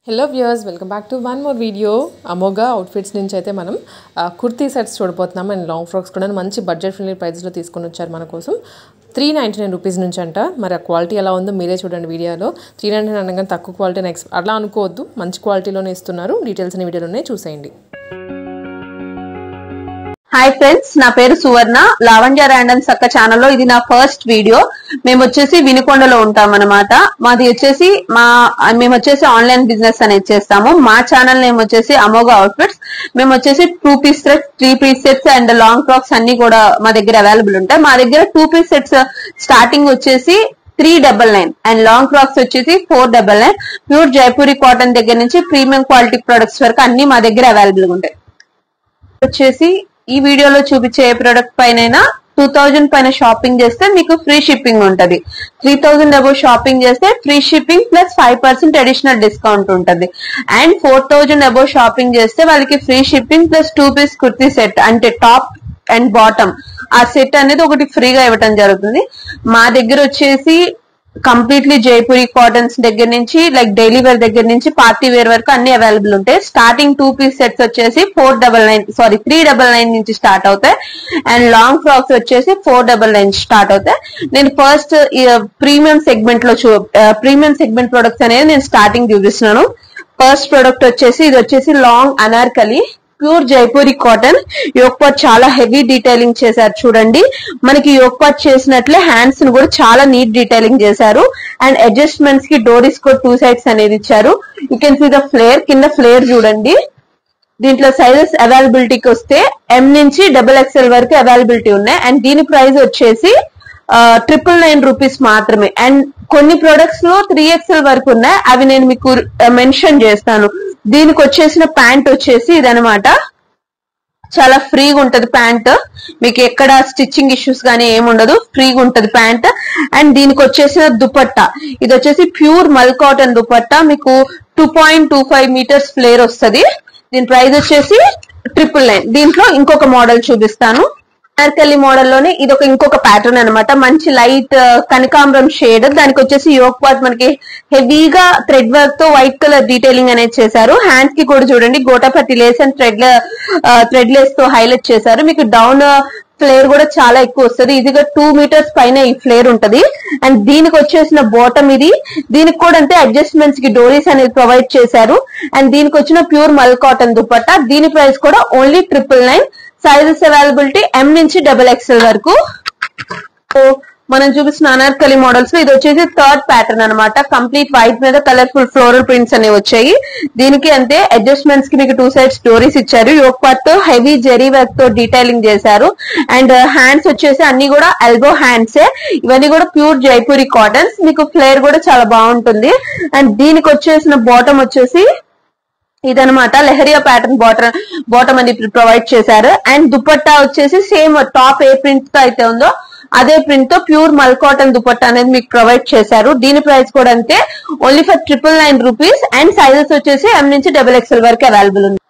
Hello viewers welcome back to one more video Amoga outfits నుంచి అయితే మనం ఆ, కుర్తీ సెట్స్ చూడబోతున్నాం అండ్ లాంగ్ ఫ్రాక్స్ కూడా మంచి బడ్జెట్ ఫ్రెండ్లీ ప్రైస్లో తీసుకొని వచ్చారు మన కోసం త్రీ నైంటీ నైన్ రూపీస్ నుంచి అంట మరి ఆ క్వాలిటీ ఎలా ఉందో మీరే చూడండి వీడియోలో త్రీ నైంటీ నైన్ అనగా తక్కువ క్వాలిటీ నెక్స్ట్ అలా అనుకోవద్దు మంచి క్వాలిటీలోనే ఇస్తున్నారు డీటెయిల్స్ అనే వీడియోలోనే చూసేయండి హాయ్ ఫ్రెండ్స్ నా పేరు సువర్ణ లావణ్య ర్యాండమ్స్ అక్క ఛానల్లో ఇది నా ఫస్ట్ వీడియో మేము వచ్చేసి వినుకొండలో ఉంటాం అనమాట మాది వచ్చేసి మా మేము వచ్చేసి ఆన్లైన్ బిజినెస్ అనేది చేస్తాము మా ఛానల్ నేమ్ వచ్చేసి అమోగా అవుట్ఫిట్స్ మేము వచ్చేసి two piece sets three piece sets and long frocks అన్ని కూడా మా దగ్గర అవైలబుల్ ఉంటాయి మా దగ్గర టూ పీస్ సెట్స్ స్టార్టింగ్ వచ్చేసి three double nine and long frocks వచ్చేసి four double nine pure Jaipuri cotton దగ్గర నుంచి ప్రీమియం క్వాలిటీ ప్రొడక్ట్స్ వరకు అన్ని మా దగ్గర అవైలబుల్ ఉంటాయి వచ్చేసి ఈ వీడియోలో చూపించే ఏ ప్రొడక్ట్ పైన టూ థౌజండ్ పైన షాపింగ్ చేస్తే మీకు ఫ్రీ షిప్పింగ్ ఉంటది త్రీ థౌజండ్ అబౌవ్ షాపింగ్ చేస్తే free shipping plus five percent additional discount ఉంటది and four thousand above shopping చేస్తే వాళ్ళకి free shipping plus two piece kurti set అంటే టాప్ అండ్ బాటమ్ ఆ సెట్ అనేది ఒకటి ఫ్రీగా ఇవ్వటం జరుగుతుంది మా దగ్గర వచ్చేసి కంప్లీట్లీ జైపూరి కాటన్స్ దగ్గర నుంచి లైక్ డైలీ వేర్ దగ్గర నుంచి పార్టీ వేర్ వరకు అన్ని అవైలబుల్ ఉంటాయి స్టార్టింగ్ టూ పీస్ సెట్స్ వచ్చేసి four double nine sorry three double nine నుంచి స్టార్ట్ అవుతాయి అండ్ లాంగ్ ఫ్రాక్స్ వచ్చేసి ఫోర్ డబల్ నైన్ స్టార్ట్ అవుతాయి నేను ఫస్ట్ ప్రీమియం సెగ్మెంట్ లో చూ ప్రీమియం సెగ్మెంట్ ప్రొడక్ట్స్ అనేది నేను స్టార్టింగ్ చూపిస్తున్నాను ఫస్ట్ ప్రొడక్ట్ వచ్చేసి ఇది వచ్చేసి long Anarkali pure Jaipuri cotton yoke part చాలా హెవీ డీటెయిలింగ్ చేశారు చూడండి మనకి యోక్పాట్ చేసినట్లే హ్యాండ్స్ ని కూడా చాలా నీట్ డీటెయిలింగ్ చేశారు అండ్ అడ్జస్ట్మెంట్స్ కి డోరీస్ కూడా టూ సైడ్స్ అనేది ఇచ్చారు you can see the flare కింద ఫ్లేర్ చూడండి దీంట్లో సైజెస్ అవైలబిలిటీకి వస్తే ఎం నుంచి డబుల్ ఎక్స్ఎల్ వరకు అవైలబిలిటీ ఉన్నాయి అండ్ దీని ప్రైస్ వచ్చేసి ట్రిపుల్ నైన్ రూపీస్ మాత్రమే అండ్ కొన్ని ప్రొడక్ట్స్ లో త్రీ ఎక్స్ఎల్ వరకు ఉన్నాయి అవి నేను మీకు మెన్షన్ చేస్తాను దీనికి వచ్చేసిన ప్యాంట్ వచ్చేసి ఇదనమాట చాలా ఫ్రీగా ఉంటది ప్యాంట్ మీకు ఎక్కడ స్టిచ్చింగ్ ఇష్యూస్ గానీ ఏముండదు ఫ్రీగా ఉంటది ప్యాంట్ అండ్ దీనికి వచ్చేసిన దుపట్టా ఇది వచ్చేసి ప్యూర్ మల్ కాటన్ దుపట్టా మీకు two point two five metres flare వస్తది దీని ప్రైస్ వచ్చేసి ట్రిపుల్ నైన్ దీంట్లో ఇంకొక మోడల్ చూపిస్తాను అర్కలి మోడల్ లోనే ఇది ఒక ఇంకొక ప్యాటర్న్ అన్నమాట మంచి లైట్ కనకాంబరం షేడ్ దానికి వచ్చేసి యోక్ పార్ట్ మనకి హెవీగా థ్రెడ్ వర్క్ తో వైట్ కలర్ డీటెయిలింగ్ అనేది చేశారు హ్యాండ్స్ కి కూడా చూడండి గోటాపట్టి lace and thread thread lace తో హైలైట్ చేశారు మీకు డౌన్ ఫ్లేర్ కూడా చాలా ఎక్కువ వస్తుంది ఇదిగా టూ మీటర్స్ పైన ఈ ఫ్లేర్ ఉంటది అండ్ దీనికి వచ్చేసిన బాటమ్ ఇది దీనికి కూడా అంటే అడ్జస్ట్మెంట్స్ కి డోరీస్ అనేది ప్రొవైడ్ చేశారు అండ్ దీనికి వచ్చిన ప్యూర్ మల్ కాటన్ దుపట్టా దీని ప్రైస్ కూడా only triple nine sizes availability M నుంచి డబుల్ ఎక్స్ఎల్ వరకు సో మనం చూపిస్తున్న అనార్కలి మోడల్స్ లో ఇది వచ్చేసి థర్డ్ ప్యాటర్న్ అన్నమాట కంప్లీట్ వైట్ మీద కలర్ఫుల్ ఫ్లోరల్ ప్రింట్స్ అనేవి వచ్చాయి దీనికి అంతే అడ్జస్ట్మెంట్స్ కి మీకు టూ సైడ్స్ స్టోరీస్ ఇచ్చారు యోక్ పార్ట్ తో హెవీ జెరీ వర్క్ తో డీటెయిలింగ్ చేశారు అండ్ హ్యాండ్స్ వచ్చేసి అన్ని కూడా ఎల్బో హ్యాండ్స్ ఇవన్నీ కూడా ప్యూర్ జైపూరి కాటన్స్ మీకు ఫ్లేర్ కూడా చాలా బాగుంటుంది అండ్ దీనికి వచ్చేసిన బాటమ్ వచ్చేసి ఇదనమాట లెహరియా ప్యాటర్న్ బాటమ్ బాటమ్ అని ప్రొవైడ్ చేశారు అండ్ దుపట్టా వచ్చేసి సేమ్ టాప్ ఏ ప్రింట్ తో అయితే ఉందో అదే ప్రింట్ తో ప్యూర్ మల్ కాటన్ దుపట్టా అనేది మీకు ప్రొవైడ్ చేశారు దీని ప్రైస్ కూడా అంతే only for triple nine rupees and sizes వచ్చేసి ఎం నుంచి డబుల్ ఎక్స్ఎల్ వరకు అవైలబుల్ ఉంది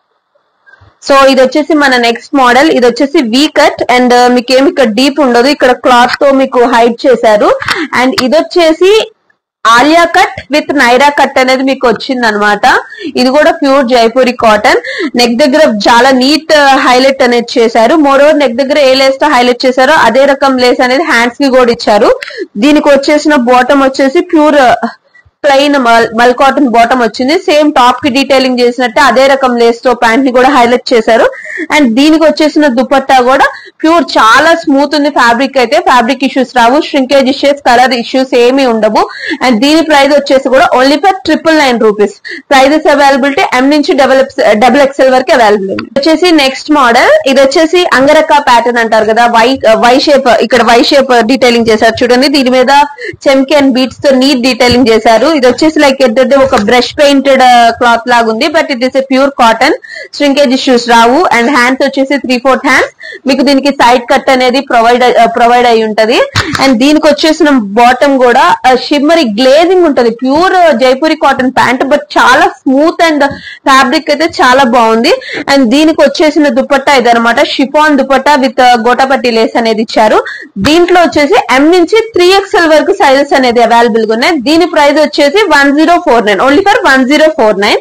సో ఇది వచ్చేసి మన నెక్స్ట్ మోడల్ ఇది వచ్చేసి వీ కట్ అండ్ మీకు ఏమి ఇక్కడ డీప్ ఉండదు ఇక్కడ క్లాత్ తో మీకు హైడ్ చేశారు అండ్ ఇది వచ్చేసి Alia cut with Naira cut అనేది మీకు వచ్చింది అనమాట ఇది కూడా ప్యూర్ జైపూరి కాటన్ నెక్ దగ్గర చాలా నీట్ హైలైట్ అనేది చేశారు మోరోవర్ నెక్ దగ్గర ఏ లేస్ తో హైలైట్ చేశారో అదే రకం లేస్ అనేది హ్యాండ్స్ కి కూడా ఇచ్చారు దీనికి వచ్చేసిన బాటమ్ వచ్చేసి pure plain mul cotton bottom వచ్చింది సేమ్ టాప్ కి డీటెయిలింగ్ చేసినట్టే అదే రకం లేస్ తో ప్యాంట్ ని కూడా హైలైట్ చేశారు అండ్ దీనికి వచ్చేసిన దుపట్టా కూడా ప్యూర్ చాలా స్మూత్ ఉంది ఫ్యాబ్రిక్ అయితే ఫ్యాబ్రిక్ ఇష్యూస్ రావు ష్రింకేజ్ ఇష్యూస్ కలర్ ఇష్యూస్ ఏమీ ఉండవు అండ్ దీని ప్రైస్ వచ్చేసి కూడా only for triple nine rupees prices availability M నుంచి డబల్ డబుల్ ఎక్స్ఎల్ వరకు అవైలబుల్ ఉంది వచ్చేసి నెక్స్ట్ మోడల్ ఇది వచ్చేసి అంగరక్క ప్యాటర్న్ అంటారు కదా వై వై షేప్ ఇక్కడ వై షేప్ డీటెయిలింగ్ చేశారు చూడండి దీని మీద చెమ్కి అండ్ బీట్స్ తో నీట్ డీటెయిలింగ్ చేశారు ఇది వచ్చేసి లైక్ ఏంటంటే ఒక బ్రష్ పెయింటెడ్ క్లాత్ లాగా ఉంది but it is a pure cotton shrinkage issues రావు అండ్ హ్యాండ్స్ వచ్చేసి త్రీ ఫోర్త్ హ్యాండ్స్ మీకు దీనికి సైడ్ కట్ అనేది ప్రొవైడ్ ప్రొవైడ్ అయి ఉంటది అండ్ దీనికి వచ్చేసిన బాటమ్ కూడా షిమ్మరీ గ్లేజింగ్ ఉంటది pure Jaipuri cotton pant but చాలా స్మూత్ అండ్ ఫ్యాబ్రిక్ అయితే చాలా బాగుంది అండ్ దీనికి వచ్చేసిన దుపట్టా ఇదనమాట chiffon dupatta with gotapatti lace అనేది ఇచ్చారు దీంట్లో వచ్చేసి ఎం నుంచి త్రీ ఎక్స్ఎల్ వరకు సైజెస్ అనేది అవైలబుల్ గా ఉన్నాయి దీని ప్రైస్ వచ్చి వచ్చేసి one zero four nine only for one zero four nine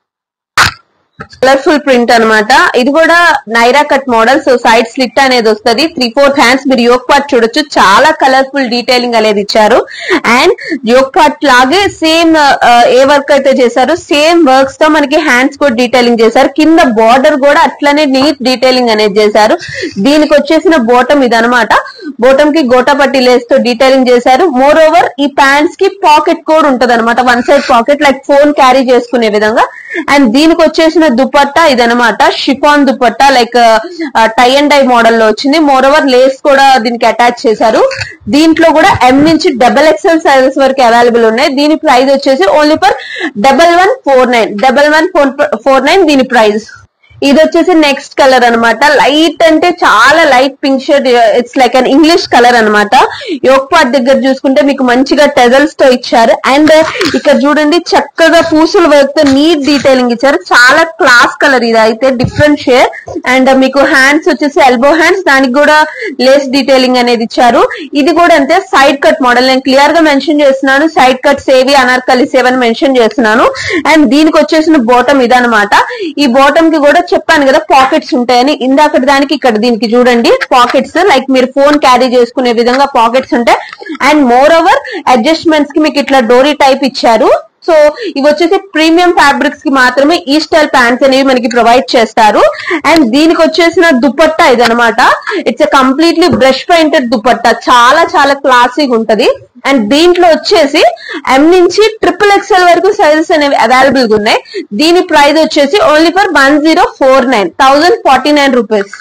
colourful print అన్నమాట ఇది కూడా Naira cut model so side slit అనేది వస్తది త్రీ ఫోర్త్ హ్యాండ్స్ మీరు యోక్ పార్ట్ చూడొచ్చు చాలా కలర్ఫుల్ డీటెయిలింగ్ అనేది ఇచ్చారు అండ్ యోక్ పార్ట్ లాగే సేమ్ ఏ వర్క్ అయితే చేశారు సేమ్ వర్క్స్ తో మనకి హ్యాండ్స్ కూడా డీటెయిలింగ్ చేశారు కింద బార్డర్ కూడా అట్లనే నీట్ డీటెయిలింగ్ అనేది చేశారు దీనికి వచ్చేసిన బోటం ఇదనమాట బోటం కి గోటాపట్టి లేస్ తో డీటెయిలింగ్ చేశారు మోర్ ఓవర్ ఈ ప్యాంట్స్ కి పాకెట్ కూడా ఉంటది అనమాట one side pocket like phone carry చేసుకునే విధంగా అండ్ దీనికి వచ్చేసిన దుపట్టా ఇదనమాట chiffon dupatta like tie and dye model లో వచ్చింది మోర్ ఓవర్ లేస్ కూడా దీనికి అటాచ్ చేశారు దీంట్లో కూడా ఎం నుంచి డబల్ ఎక్స్ఎల్ సైజెస్ వరకు అవైలబుల్ ఉన్నాయి దీని ప్రైస్ వచ్చేసి only for double one four nine double one four nine దీని ప్రైస్ ఇది వచ్చేసి నెక్స్ట్ కలర్ అన్నమాట లైట్ అంటే చాలా light pink shade it's like an English colour అన్నమాట యోక్ పార్ట్ దగ్గర చూసుకుంటే మీకు మంచిగా టెజల్స్ తో ఇచ్చారు అండ్ ఇక్కడ చూడండి చక్కగా పూసల వర్క్ తో నీట్ డీటెయిలింగ్ ఇచ్చారు చాలా క్లాస్ కలర్ ఇది అయితే డిఫరెంట్ షేడ్ అండ్ మీకు హ్యాండ్స్ వచ్చేసి ఎల్బో హ్యాండ్స్ దానికి కూడా లేస్ డీటెయిలింగ్ అనేది ఇచ్చారు ఇది కూడా అంతే సైడ్ కట్ మోడల్ నేను క్లియర్ గా మెన్షన్ చేస్తున్నాను సైడ్ కట్ సేవి అనార్కలి సేవ్ అని మెన్షన్ చేస్తున్నాను అండ్ దీనికి వచ్చేసిన బోటం ఇదనమాట ఈ బోటం కి కూడా చెప్పాను కదా పాకెట్స్ ఉంటాయని ఇందాక దానికి ఇక్కడ దీనికి చూడండి పాకెట్స్ లైక్ మీరు ఫోన్ క్యారీ చేసుకునే విధంగా పాకెట్స్ ఉంటాయి అండ్ మోర్ ఓవర్ అడ్జస్ట్మెంట్స్ కి మీకు ఇట్లా డోరీ టైప్ ఇచ్చారు సో ఇవి వచ్చేసి ప్రీమియం ఫ్యాబ్రిక్స్ కి మాత్రమే ఈ స్టైల్ ప్యాంట్స్ అనేవి మనకి ప్రొవైడ్ చేస్తారు అండ్ దీనికి వచ్చేసిన దుపట్టా ఇదనమాట it's completely brush painted dupatta చాలా చాలా క్లాసీగా ఉంటది అండ్ దీంట్లో వచ్చేసి ఎం నుంచి ట్రిపుల్ ఎక్స్ఎల్ వరకు సైజెస్ అనేవి అవైలబుల్ గా ఉన్నాయి దీని ప్రైస్ వచ్చేసి only for one zero four nine thousand forty nine rupees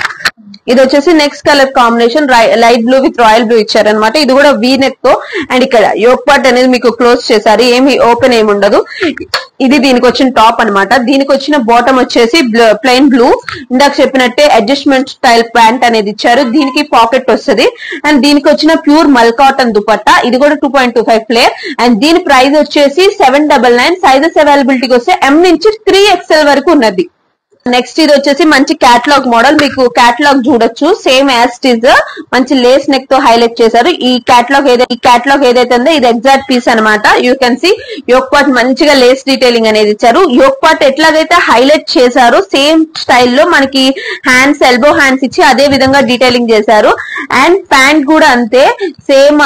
ఇది వచ్చేసి next colour combination light blue with royal blue ఇచ్చారనమాట ఇది కూడా వీ నెక్ తో అండ్ ఇక్కడ యోక్ పార్ట్ అనేది మీకు క్లోజ్ చేశారు ఏమి ఓపెన్ ఏమి ఉండదు ఇది దీనికి వచ్చిన టాప్ అన్నమాట దీనికి వచ్చిన బాటమ్ వచ్చేసి ప్లెయిన్ బ్లూ ఇందాక చెప్పినట్టే అడ్జస్ట్మెంట్ స్టైల్ ప్యాంట్ అనేది ఇచ్చారు దీనికి పాకెట్ వస్తుంది అండ్ దీనికి వచ్చిన ప్యూర్ మల్ కాటన్ దుపట్టా ఇది కూడా two point two five flare and దీని ప్రైస్ వచ్చేసి సెవెన్ డబల్ నైన్ సైజెస్ అవైలబిలిటీకి వస్తే ఎం నుంచి త్రీ ఎక్స్ఎల్ వరకు ఉన్నది నెక్స్ట్ ఇది వచ్చేసి మంచి క్యాటలాగ్ మోడల్ మీకు క్యాటలాగ్ చూడొచ్చు సేమ్ యాస్టిజ్ మంచి లేస్ నెక్ తో హైలైట్ చేశారు ఈ క్యాటలాగ్ ఏదైతే ఈ క్యాటలాగ్ ఏదైతే ఉందో ఇది ఎగ్జాక్ట్ పీస్ అనమాట you can see yoke part మంచిగా లేస్ డీటెయిలింగ్ అనేది ఇచ్చారు యోక్ పార్ట్ ఎట్లాగైతే హైలైట్ చేశారో సేమ్ స్టైల్లో మనకి హ్యాండ్స్ ఎల్బో హ్యాండ్స్ ఇచ్చి అదే విధంగా డీటెయిలింగ్ చేశారు అండ్ ప్యాంట్ కూడా అంతే సేమ్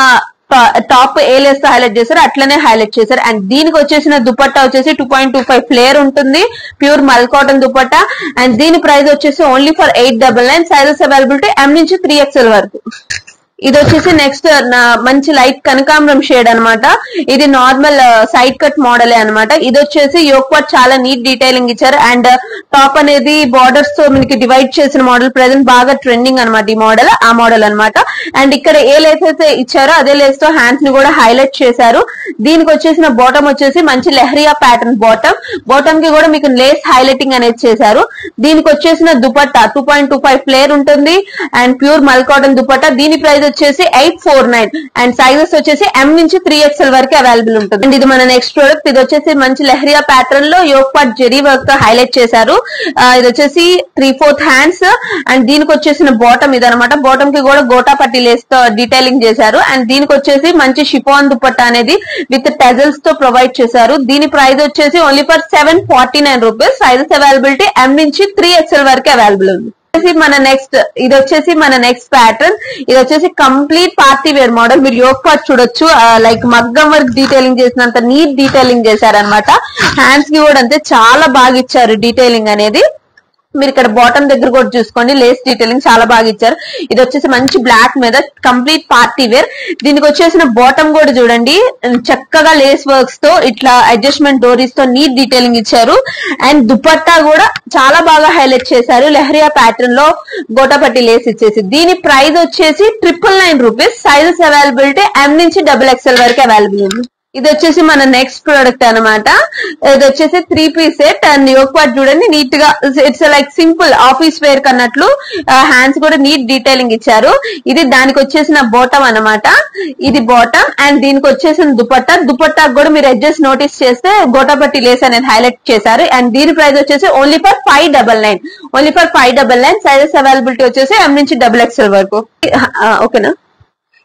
టాప్ ఏ లెస్ హైలైట్ చేశారు అట్లనే హైలైట్ చేశారు అండ్ దీనికి వచ్చేసిన దుపట్టా వచ్చేసి two point two five flare ఉంటుంది pure mul cotton dupatta and దీని ప్రైస్ వచ్చేసి only for eight double nine sizes availability M నుంచి త్రీ ఎక్స్ఎల్ వరకు ఇది వచ్చేసి నెక్స్ట్ మంచి లైట్ కనకాంబరం షేడ్ అన్నమాట ఇది నార్మల్ సైడ్ కట్ మోడలే అన్నమాట ఇది వచ్చేసి యోక్ పార్ట్ చాలా నీట్ డీటెయిలింగ్ ఇచ్చారు అండ్ టాప్ అనేది బార్డర్స్ తో మనకి డివైడ్ చేసిన మోడల్ ప్రెసెంట్ బాగా ట్రెండింగ్ అన్నమాట ఈ మోడల్ ఆ మోడల్ అన్నమాట అండ్ ఇక్కడ ఏ లేస్ అయితే ఇచ్చారో అదే లేస్ తో హ్యాండ్స్ ని కూడా హైలైట్ చేశారు దీనికి వచ్చేసిన బాటమ్ వచ్చేసి మంచి లెహరియా ప్యాటర్న్ బాటమ్ బాటమ్ కి కూడా మీకు లేస్ హైలైటింగ్ అనేది చేశారు దీనికి వచ్చేసిన dupatta two point two five flare ఉంటుంది and pure mul cotton dupatta దీని ప్రైస్ వచ్చేసి eight four nine and sizes వచ్చేసి ఎం నుంచి త్రీ ఎక్స్ఎల్ వరకు అవైలబుల్ ఉంటుంది అండ్ ఇది మన నెక్స్ట్ ప్రోడక్ట్ ఇది వచ్చేసి మంచి లెహరియా ప్యాటర్న్ లో యోక్ పార్ట్ జెరీ వర్క్ తో హైలైట్ చేశారు ఆ, ఇది వచ్చేసి త్రీ ఫోర్త్ హ్యాండ్స్ అండ్ దీనికి వచ్చేసిన బాటమ్ ఇదనమాట బాటమ్ కి కూడా గోటా పట్టి లేస్ తో డీటెయిలింగ్ చేశారు అండ్ దీనికి వచ్చేసి మంచి షిఫాన్ దుపట్టా అనేది విత్ టెజల్స్ తో ప్రొవైడ్ చేశారు దీని ప్రైస్ వచ్చేసి only for seven forty nine rupees sizes availability M నుంచి త్రీ ఎక్స్ఎల్ వరకు అవైలబుల్ ఉంది వచ్చేసి మన నెక్స్ట్ ఇది వచ్చేసి మన నెక్స్ట్ ప్యాటర్న్ ఇది వచ్చేసి కంప్లీట్ పార్టీ వేర్ మోడల్ మీరు యోగ్ పార్ట్ చూడొచ్చు లైక్ మగ్గం వర్క్ డీటెయిలింగ్ చేసినంత నీట్ డీటెయిలింగ్ చేశారనమాట హ్యాండ్స్ కి కూడా అంతే చాలా బాగా ఇచ్చారు డీటెయిలింగ్ అనేది మీరు ఇక్కడ బాటమ్ దగ్గర కూడా చూసుకోండి లేస్ డీటెయిలింగ్ చాలా బాగా ఇచ్చారు ఇది వచ్చేసి మంచి బ్లాక్ మీద కంప్లీట్ పార్టీ వేర్ దీనికి వచ్చేసిన బాటమ్ కూడా చూడండి చక్కగా లేస్ వర్క్స్ తో ఇట్లా అడ్జస్ట్మెంట్ డోరీస్ తో నీట్ డీటెయిలింగ్ ఇచ్చారు అండ్ దుపట్టా కూడా చాలా బాగా హైలైట్ చేశారు లెహరియా ప్యాటర్న్ లో గోటాపట్టి లేస్ ఇచ్చేసి దీని ప్రైస్ వచ్చేసి triple nine rupees sizes availability M నుంచి డబుల్ ఎక్స్ఎల్ వరకు అవైలబుల్ ఉంది ఇది వచ్చేసి మన నెక్స్ట్ ప్రోడక్ట్ అన్నమాట ఇది వచ్చేసి three piece set and yoke part చూడండి నీట్ గా it's like simple office wear కన్నట్లు హ్యాండ్స్ కూడా నీట్ డీటెయిలింగ్ ఇచ్చారు ఇది దానికి వచ్చేసిన బాటమ్ అన్నమాట ఇది బాటమ్ అండ్ దీనికి వచ్చేసిన దుపట్టా దుపట్టా కూడా మీరు అడ్జస్ట్ నోటీస్ చేస్తే గోటాపట్టి లేస్ అనేది హైలైట్ చేశారు అండ్ దీని ప్రైస్ వచ్చేసి only for five double nine only for five double nine sizes availability వచ్చేసి ఎం నుంచి డబుల్ ఎక్స్ఎల్ వరకు ఆ, ఓకేనా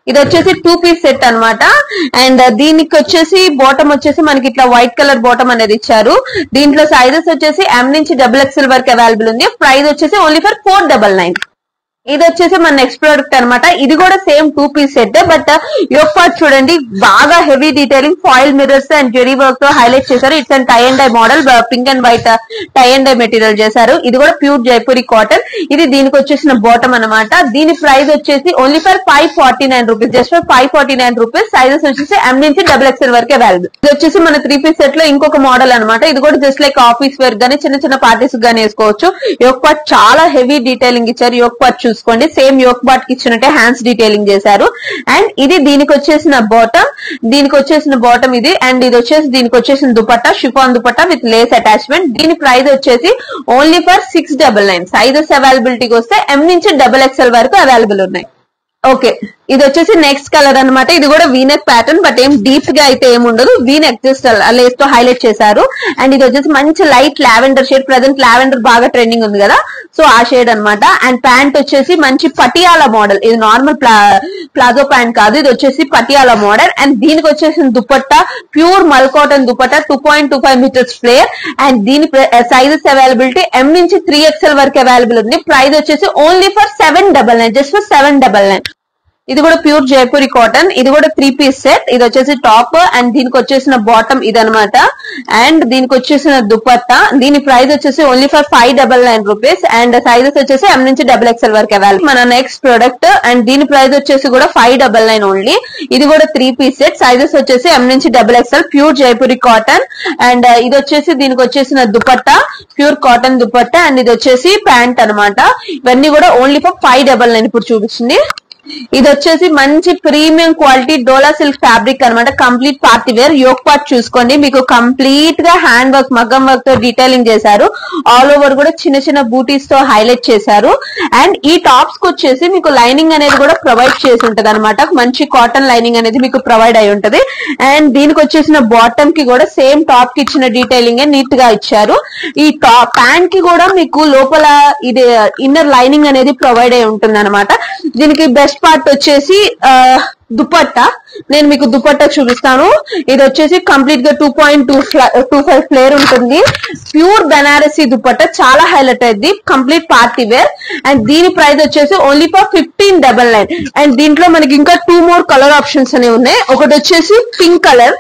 ఇది వచ్చేసి టూ పీస్ సెట్ అన్నమాట అండ్ దీనికి వచ్చేసి బాటమ్ వచ్చేసి మనకి ఇట్లా వైట్ కలర్ బాటమ్ అనేది ఇచ్చారు దీంట్లో సైజెస్ వచ్చేసి ఎం నుంచి డబుల్ ఎక్స్ఎల్ వరకు అవైలబుల్ ఉంది ప్రైస్ వచ్చేసి only for four double nine ఇది వచ్చేసి మన నెక్స్ట్ ప్రోడక్ట్ అన్నమాట ఇది కూడా same two piece set but yoke part చూడండి బాగా heavy detailing foil mirrors and zari work తో హైలైట్ చేశారు it's and tie and dye model pink and white tie and dye material చేశారు ఇది కూడా ప్యూర్ జైపూరి కాటన్ ఇది దీనికి వచ్చేసిన బాటమ్ అన్నమాట దీని ప్రైస్ వచ్చేసి only for five forty nine rupees just for five forty nine rupees sizes వచ్చేసి ఎం నుంచి డబుల్ ఎక్స్ఎల్ వరకు అవైలబుల్ ఇది వచ్చేసి మన త్రీ పీస్ సెట్ లో ఇంకొక మోడల్ అన్నమాట ఇది కూడా జస్ట్ లైక్ ఆఫీస్ వేర్ గానీ చిన్న చిన్న పార్టీస్ గానీ వేసుకోవచ్చు యోగ్ పార్ట్ చాలా హెవీ డీటెయిలింగ్ ఇచ్చారు యోగ్ పార్ట్ చూసుకోండి సేమ్ యోగ్ పార్ట్ కి ఇచ్చినట్టే హ్యాండ్స్ డీటెయిలింగ్ చేశారు అండ్ ఇది దీనికి వచ్చేసిన బాటమ్ దీనికి వచ్చేసిన బాటమ్ ఇది అండ్ ఇది వచ్చేసి దీనికి వచ్చేసిన dupatta chiffon dupatta with lace attachment దీని ప్రైస్ వచ్చేసి only for six double nine sizes అవైలబిలిటీకి వస్తే ఎం నుంచి డబల్ ఎక్స్ఎల్ వరకు అవైలబుల్ ఉన్నాయి ఓకే ఇది వచ్చేసి నెక్స్ట్ కలర్ అన్నమాట ఇది కూడా వీనెక్ ప్యాటర్న్ బట్ ఏం డీప్ గా అయితే ఏమి ఉండదు వీనెక్ జస్ట్ లేస్ తో హైలైట్ చేశారు అండ్ ఇది వచ్చేసి మంచి light lavender shade present lavender బాగా ట్రెండింగ్ ఉంది కదా సో ఆ షేడ్ అన్నమాట అండ్ ప్యాంట్ వచ్చేసి మంచి పటియాలా మోడల్ ఇది నార్మల్ ప్లాజో ప్యాంట్ కాదు ఇది వచ్చేసి పటియాలా మోడల్ అండ్ దీనికి వచ్చేసిన dupatta pure mul cotton dupatta two point two five metres flare and దీని సైజెస్ అవైలబిలిటీ ఎం నుంచి త్రీ ఎక్స్ఎల్ వరకు అవైలబుల్ ఉంది ప్రైస్ వచ్చేసి only for seven double nine just for seven double nine ఇది కూడా ప్యూర్ జైపూరి కాటన్ ఇది కూడా త్రీ పీస్ సెట్ ఇది వచ్చేసి టాప్ అండ్ దీనికి వచ్చేసిన బాటమ్ ఇదనమాట అండ్ దీనికి వచ్చేసిన దుపట్టా దీని ప్రైస్ వచ్చేసి only for five double nine rupees and sizes వచ్చేసి ఎం నుంచి డబుల్ ఎక్స్ఎల్ వరకు అవైలబుల్ మన నెక్స్ట్ ప్రోడక్ట్ అండ్ దీని ప్రైస్ వచ్చేసి కూడా ఫైవ్ డబల్ నైన్ ఓన్లీ ఇది కూడా త్రీ పీస్ సెట్ సైజెస్ వచ్చేసి ఎం నుంచి double XL pure Jaipuri cotton and ఇది వచ్చేసి దీనికి వచ్చేసిన dupatta pure cotton dupatta and ఇది వచ్చేసి ప్యాంట్ అన్నమాట ఇవన్నీ కూడా only for five double nine ఇప్పుడు చూపించింది ఇది వచ్చేసి మంచి premium quality dola silk fabric అన్నమాట complete party wear yoke part చూసుకోండి మీకు కంప్లీట్ గా హ్యాండ్ వర్క్ మగ్గం వర్క్ తో డీటెయిలింగ్ చేశారు ఆల్ ఓవర్ కూడా చిన్న చిన్న బూటీస్ తో హైలైట్ చేశారు అండ్ ఈ టాప్స్ కి వచ్చేసి మీకు లైనింగ్ అనేది కూడా ప్రొవైడ్ చేసి ఉంటది అనమాట మంచి కాటన్ లైనింగ్ అనేది మీకు ప్రొవైడ్ అయి ఉంటది అండ్ దీనికి వచ్చేసిన బాటమ్ కి కూడా సేమ్ టాప్ కి ఇచ్చిన డీటెయిలింగ్ నీట్ గా ఇచ్చారు ఈ టాప్ ప్యాంట్ కి కూడా మీకు లోపల ఇది ఇన్నర్ లైనింగ్ అనేది ప్రొవైడ్ అయి ఉంటుంది అనమాట దీనికి బెస్ట్ పార్ట్ వచ్చేసి ఆ, దుపట్టా నేను మీకు దుపట్టా చూపిస్తాను ఇది వచ్చేసి కంప్లీట్ గా two point two two five flare ఉంటుంది ప్యూర్ బెనారసీ దుపట్టా చాలా హైలైట్ అయింది కంప్లీట్ పార్టీ వేర్ అండ్ దీని ప్రైస్ వచ్చేసి only for fifteen double nine and దీంట్లో మనకి ఇంకా టూ మోర్ కలర్ ఆప్షన్స్ అనేవి ఉన్నాయి ఒకటి వచ్చేసి పింక్ కలర్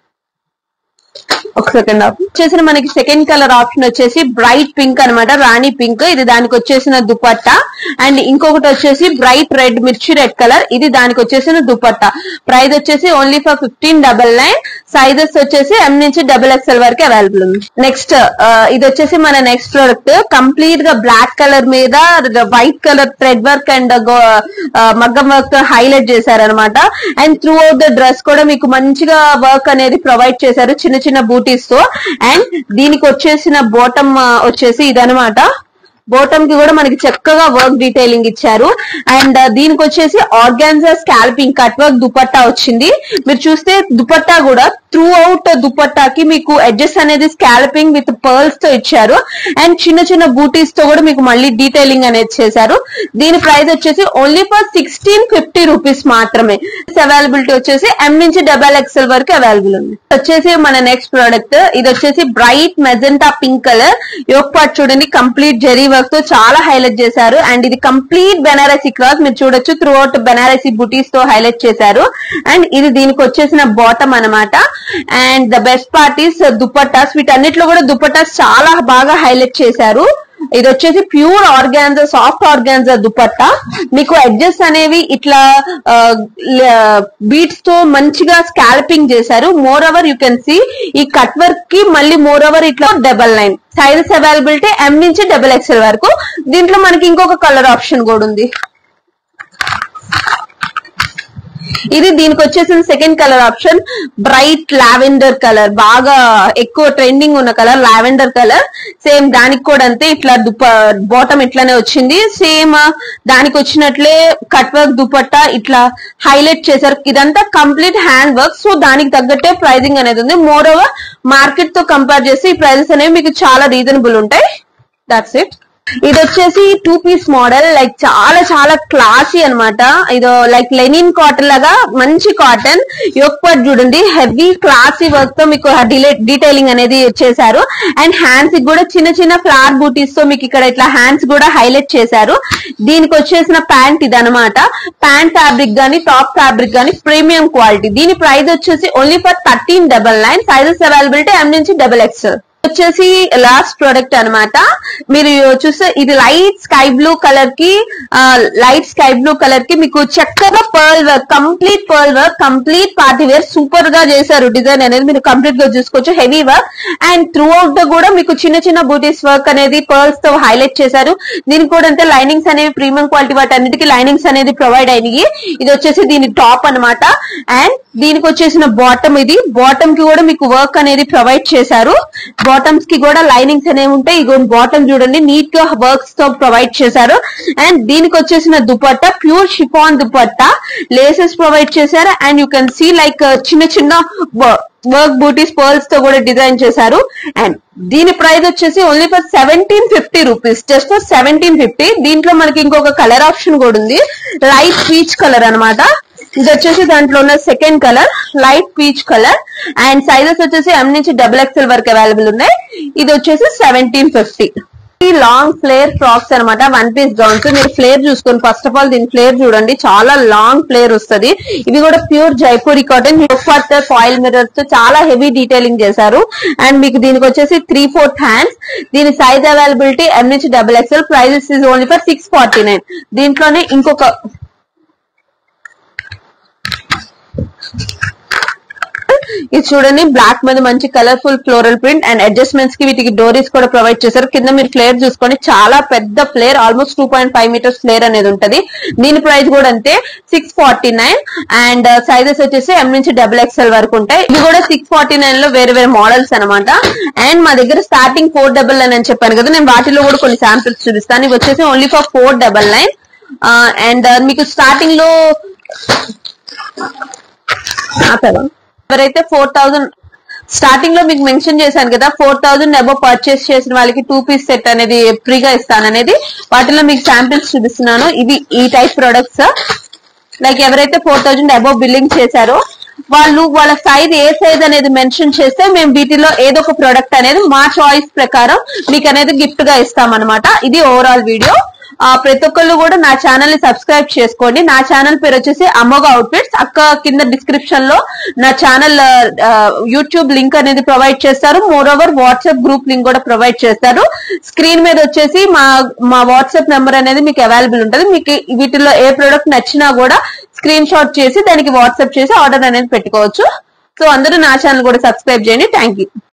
ఒక సెకండ్ వచ్చేసిన మనకి సెకండ్ కలర్ ఆప్షన్ వచ్చేసి బ్రైట్ పింక్ అన్నమాట రాణి పింక్ ఇది దానికి వచ్చేసిన దుపట్టా అండ్ ఇంకొకటి వచ్చేసి బ్రైట్ రెడ్ మిర్చి రెడ్ కలర్ ఇది దానికి వచ్చేసిన దుపట్టా ప్రైస్ వచ్చేసి only for fifteen double nine sizes వచ్చేసి ఎం నుంచి డబుల్ ఎక్స్ఎల్ వరకు అవైలబుల్ ఉంది నెక్స్ట్ ఇది వచ్చేసి మన నెక్స్ట్ ప్రోడక్ట్ కంప్లీట్ గా బ్లాక్ కలర్ మీద white colour thread work and మగ్గం వర్క్ హైలైట్ చేశారనమాట and throughout the dress కూడా మీకు మంచిగా వర్క్ అనేది ప్రొవైడ్ చేశారు చిన్న చిన్న బూటీస్ తో అండ్ దీనికి వచ్చేసిన బాటమ్ వచ్చేసి ఇదనమాట బాటమ్ కి కూడా మనకి చక్కగా వర్క్ డీటెయిలింగ్ ఇచ్చారు అండ్ దీనికి వచ్చేసి organza scalloping cut work dupatta వచ్చింది మీరు చూస్తే దుపట్టా కూడా త్రూ అవుట్ దుపట్టాకి మీకు ఎడ్జెస్ అనేది స్కాల్పింగ్ విత్ పర్ల్స్ తో ఇచ్చారు అండ్ చిన్న చిన్న బూటీస్ తో కూడా మీకు మళ్ళీ డీటెయిలింగ్ అనేది చేశారు దీని ప్రైస్ వచ్చేసి only for sixteen fifty rupees మాత్రమే అవైలబిలిటీ వచ్చేసి ఎం నుంచి డబల్ ఎక్స్ఎల్ వరకు అవైలబుల్ ఉంది వచ్చేసి మన నెక్స్ట్ ప్రోడక్ట్ ఇది వచ్చేసి bright magenta pink colour yoke part చూడండి కంప్లీట్ జెరీ వర్క్ తో చాలా హైలైట్ చేశారు అండ్ ఇది కంప్లీట్ బెనారసీ క్రాస్ మీరు చూడొచ్చు త్రూ అవుట్ బెనారసీ బుటీస్ తో హైలైట్ చేశారు అండ్ ఇది దీనికి వచ్చేసిన బాటమ్ అన్నమాట and the best part is dupattas వీటన్నిటిలో కూడా దుపట్టాస్ చాలా బాగా హైలైట్ చేశారు ఇది వచ్చేసి pure organza soft organza dupatta మీకు ఎడ్జెస్ అనేవి ఇట్లా బీట్స్ తో మంచిగా స్కాల్పింగ్ చేశారు more over you can see ఈ కట్ వర్క్ కి మళ్ళీ మోర్ ఓవర్ ఇట్లా double nine sizes availability M నుంచి డబల్ ఎక్స్ఎల్ వరకు దీంట్లో మనకి ఇంకొక కలర్ ఆప్షన్ కూడా ఉంది ఇది దీనికి వచ్చేసిన second colour option bright lavender colour బాగా ఎక్కువ ట్రెండింగ్ ఉన్న కలర్ లావెండర్ కలర్ సేమ్ దానికి కూడా అంతే ఇట్లా దుప్ప బాటమ్ ఇట్లానే వచ్చింది సేమ్ దానికి వచ్చినట్లే కట్ వర్క్ దుపట్టా ఇట్లా హైలైట్ చేశారు ఇదంతా కంప్లీట్ హ్యాండ్ వర్క్ సో దానికి తగ్గట్టే ప్రైజింగ్ అనేది ఉంది మోర్ ఓవర్ మార్కెట్ తో కంపేర్ చేస్తే ఈ ప్రైజెస్ అనేవి మీకు చాలా రీజనబుల్ ఉంటాయి దాట్స్ ఇట్ ఇది వచ్చేసి టూ పీస్ మోడల్ లైక్ చాలా చాలా క్లాసీ అన్నమాట ఇదో లైక్ లెనిన్ కాటన్ లాగా మంచి కాటన్ యోక్ పార్ట్ చూడండి హెవీ క్లాసీ వర్క్ తో మీకు డీటెయిలింగ్ అనేది చేశారు అండ్ హ్యాండ్స్ కి కూడా చిన్న చిన్న ఫ్లవర్ బూటీస్ తో మీకు ఇక్కడ ఇట్లా హ్యాండ్స్ కూడా హైలైట్ చేశారు దీనికి వచ్చేసిన ప్యాంట్ ఇది అనమాట ప్యాంట్ ఫ్యాబ్రిక్ గానీ టాప్ ఫ్యాబ్రిక్ గానీ ప్రీమియం క్వాలిటీ దీని ప్రైస్ వచ్చేసి only for thirteen double nine sizes availability M నుంచి డబల్ ఎక్స్ఎల్ వచ్చేసి లాస్ట్ ప్రోడక్ట్ అన్నమాట మీరు చూస్తే ఇది లైట్ స్కై బ్లూ కలర్ కి లైట్ స్కై బ్లూ కలర్ కి మీకు చక్కగా pearl work complete pearl work complete party wear super గా చేశారు డిజైన్ అనేది మీరు కంప్లీట్ గా చూసుకోవచ్చు heavy work and throughout the కూడా మీకు చిన్న చిన్న బూటీస్ వర్క్ అనేది పర్ల్స్ తో హైలైట్ చేశారు దీనికి కూడా అంతే లైనింగ్స్ అనేవి ప్రీమియం క్వాలిటీ వాటి అన్నిటికీ లైనింగ్స్ అనేది ప్రొవైడ్ అయినాయి ఇది వచ్చేసి దీని టాప్ అన్నమాట అండ్ దీనికి వచ్చేసిన బాటమ్ ఇది బాటమ్ కి కూడా మీకు వర్క్ అనేది ప్రొవైడ్ చేశారు బాటమ్స్ కి కూడా లైనింగ్స్ అనేవి ఉంటాయి ఇగో బాటమ్ చూడండి నీట్ గా వర్క్స్ తో ప్రొవైడ్ చేశారు అండ్ దీనికి వచ్చేసిన dupatta pure chiffon dupatta laces provide చేశారు and you can see like చిన్న చిన్న వర్క్ బూటీస్ పర్ల్స్ తో కూడా డిజైన్ చేశారు అండ్ దీని ప్రైస్ వచ్చేసి only for seventeen fifty rupees just for seventeen fifty దీంట్లో మనకి ఇంకొక కలర్ ఆప్షన్ కూడా ఉంది లైట్ పీచ్ కలర్ అన్నమాట ఇది వచ్చేసి దాంట్లో ఉన్న second colour light peach colour and sizes వచ్చేసి ఎం నుంచి డబుల్ ఎక్స్ఎల్ వరకు అవైలబుల్ ఉన్నాయి ఇది వచ్చేసి సెవెంటీన్ ఫిఫ్టీ ఈ లాంగ్ ఫ్లేర్ ఫ్రాక్స్ అన్నమాట వన్ పీస్ గౌన్స్ మీరు ఫ్లేర్ చూసుకోండి ఫస్ట్ ఆఫ్ ఆల్ దీని ఫ్లేర్ చూడండి చాలా లాంగ్ ఫ్లేర్ వస్తది ఇవి కూడా pure Jaipuri cotton foil foil mirrors తో చాలా హెవీ డీటెయిలింగ్ చేశారు అండ్ మీకు దీనికి వచ్చేసి త్రీ ఫోర్త్ హ్యాండ్స్ దీని సైజ్ అవైలబిలిటీ ఎం నుంచి double XL prices is only for six forty nine దీంట్లోనే ఇంకొక ఇది చూడండి బ్లాక్ మీద మంచి colourful floral print and adjustments కి వీటికి డోరీస్ కూడా ప్రొవైడ్ చేశారు కింద మీరు ఫ్లేర్ చూసుకోండి చాలా పెద్ద flare almost two point five metres flare అనేది ఉంటది దీని ప్రైస్ కూడా అంతే six forty nine and sizes వచ్చేసి ఎం నుంచి డబుల్ ఎక్స్ఎల్ వరకు ఉంటాయి ఇవి కూడా సిక్స్ ఫార్టీ నైన్ లో వేరే వేరే మోడల్స్ అనమాట అండ్ మా దగ్గర స్టార్టింగ్ ఫోర్ డబల్ నైన్ అని చెప్పాను కదా నేను వాటిలో కూడా కొన్ని శాంపిల్స్ చూపిస్తాను ఇవి వచ్చేసి only for four double nine and మీకు స్టార్టింగ్ లో ఆపేవా? ఎవరైతే ఫోర్ థౌజండ్ స్టార్టింగ్ లో మీకు మెన్షన్ చేశాను కదా ఫోర్ థౌజండ్ అబో పర్చేస్ చేసిన వాళ్ళకి టూ పీస్ సెట్ అనేది ఫ్రీగా ఇస్తాను అనేది వాటిలో మీకు శాంపిల్స్ చూపిస్తున్నాను ఇవి ఈ టైప్ ప్రొడక్ట్స్ లైక్ ఎవరైతే ఫోర్ థౌజండ్ అబోవ్ బిల్లింగ్ చేశారో వాళ్ళు వాళ్ళ సైజ్ ఏ సైజ్ అనేది మెన్షన్ చేస్తే మేము వీటిలో ఏదో ఒక ప్రొడక్ట్ అనేది మా చాయిస్ ప్రకారం మీకు అనేది గిఫ్ట్ గా ఇస్తామన్నమాట ఇది ఓవరాల్ వీడియో ఆ, ప్రతి ఒక్కళ్ళు కూడా నా ఛానల్ ని సబ్స్క్రైబ్ చేసుకోండి నా ఛానల్ పేరు వచ్చేసి అమ్మోగా అవుట్ఫిట్స్ అక్క కింద డిస్క్రిప్షన్ లో నా ఛానల్ యూట్యూబ్ లింక్ అనేది ప్రొవైడ్ చేస్తారు more over WhatsApp group link కూడా ప్రొవైడ్ చేస్తారు స్క్రీన్ మీద వచ్చేసి మా మా వాట్సాప్ నెంబర్ అనేది మీకు అవైలబుల్ ఉంటుంది మీకు వీటిలో ఏ ప్రోడక్ట్ నచ్చినా కూడా స్క్రీన్ షాట్ చేసి దానికి వాట్సాప్ చేసి ఆర్డర్ అనేది పెట్టుకోవచ్చు సో అందరూ నా ఛానల్ కూడా సబ్స్క్రైబ్ చేయండి థ్యాంక్ యూ